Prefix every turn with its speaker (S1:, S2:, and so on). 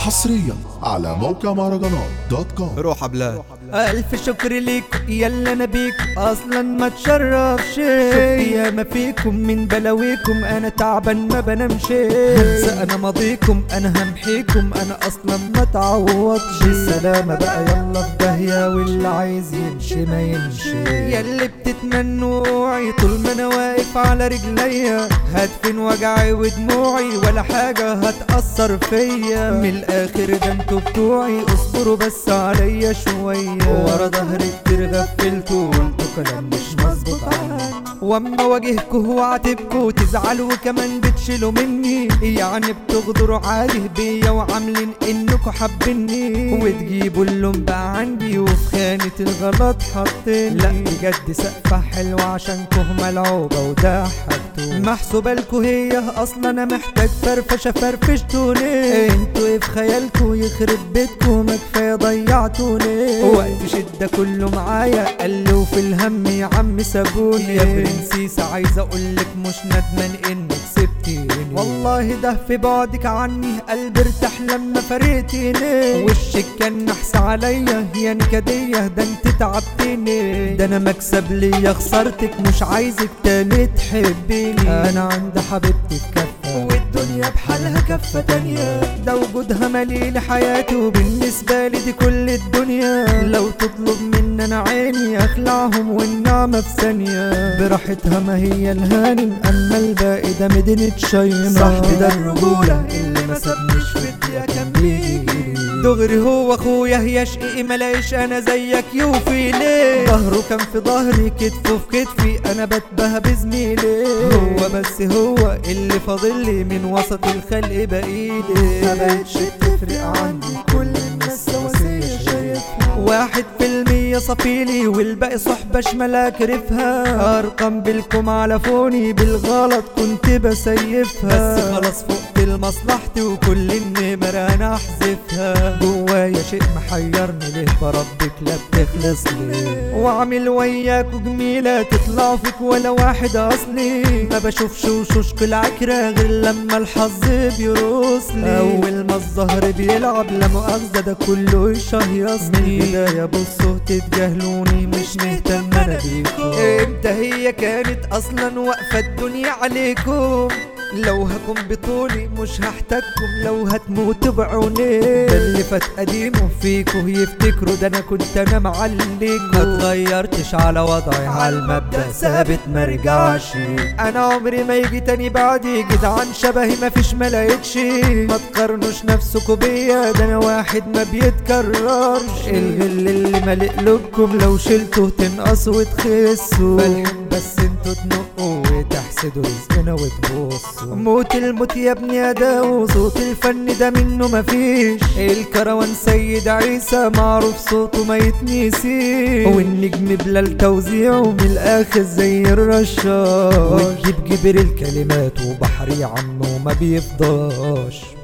S1: حصريا على موقع مهرجانات دوت كوم
S2: روح بلاد
S3: ألف شكر ليك يلا أنا بيك أصلا ما تشرف شيء يا ما فيكم من بلاويكم أنا تعبان ما بنامش هنسى أنا ماضيكم أنا همحيكم أنا أصلا ما تعوضش السلامة بقى يلا في داهية واللي عايز يمشي ما يمشي ياللي بتتمنوعي طول ما أنا واقف على رجليا هدفن وجعي ودموعي ولا حاجة هتأثر فيا من الآخر ده انتوا بتوعي اصبروا بس عليا شوية ورا ظهري كتير غفلتوا وانتوا كلام مش مظبوط عني واما واجهكوا وعاتبكوا تزعلوا وكمان بتشيلوا مني يعني بتغدروا عادي بيا وعاملين انكوا حابيني وتجيبوا اللوم بقى عندي وفي خانة الغلط حاطيني لا بجد سقفة حلوة عشانكوا ملعوبة وده حدتوا محسوبة لكوا هي اصلا انا محتاج فرفشة فرفشتوني انتوا ايه في خيالكوا يخرب بيتكوا ما كفاية ضيعتوني وقت شدة كله معايا قالوا في الهم يا عم سابوني يا برنسيسة عايز اقولك مش ندمان انك سبتيني والله ده في بعدك عني قلبي ارتاح لما فرقتيني وشك كان نحس عليا يا نكدية ده انت تعبتيني ده انا مكسب ليا خسرتك مش عايزك تاني تحبيني انا عند حبيبتي في كفة والدنيا بحالها كفة تانية ده وجودها مليل حياتي وبالنسبة لي دي كل الدنيا لو تطلب مني انا عيني اخلعهم والنعمة في ثانية براحتها ما هي الهانم اما الباقي ده مدينة شيماء صاحبي ده الرجولة اللي ما سابنيش في الدنيا كان بيجي دغري هو اخويا يا شقيقي ملاقيش انا زيك يوفي ليه ظهره كان في ظهري كتفه في كتفي انا بتبه بزميلي هو بس هو اللي فاضل لي من وسط الخلق بايدي ما بقتش تفرق عني كل الناس سواسية شايفها واحد في المية صفيلي والباقي صحبة شمال كرفها ارقام بالكم على فوني بالغلط كنت بسيفها بس خلاص فقت لمصلحتي وكل النمر انا احذفها جوايا شيء محيرني ليه بربك لا بتخلص لي واعمل وياكوا جميلة تطلعوا فيك ولا واحد اصلي ما بشوفش وشوشك العكرة غير لما الحظ بيرقص لي اول ما الظهر بيلعب لا مؤاخذة ده كله يشهيصني من البداية بصوا تتجاهلوني مش مهتم انا بيكم امتى هي كانت اصلا واقفة الدنيا عليكم لو هكون بطولي مش هحتاجكم لو هتموتوا بعوني ده اللي فات قديمه فيكوا يفتكروا ده انا كنت انا معليكوا ما اتغيرتش على وضعي على المبدأ ثابت مرجعش انا عمري ما يجي تاني بعدي جدعان شبهي مفيش ما لقيتش ما تقارنوش نفسكوا بيا ده انا واحد ما بيتكررش الغل اللي مالي قلوبكم لو شلته تنقصوا وتخسوا بلحق بس انتوا تنقوا وتحسدوا رزقنا وتبصوا موت الموت يا ابني يا ده وصوت الفن ده منه مفيش الكروان سيد عيسى معروف صوته ما يتنسيش والنجم بلال توزيعه من الاخر زي الرشاش وتجيب جبر الكلمات وبحر يا عم وما بيفضاش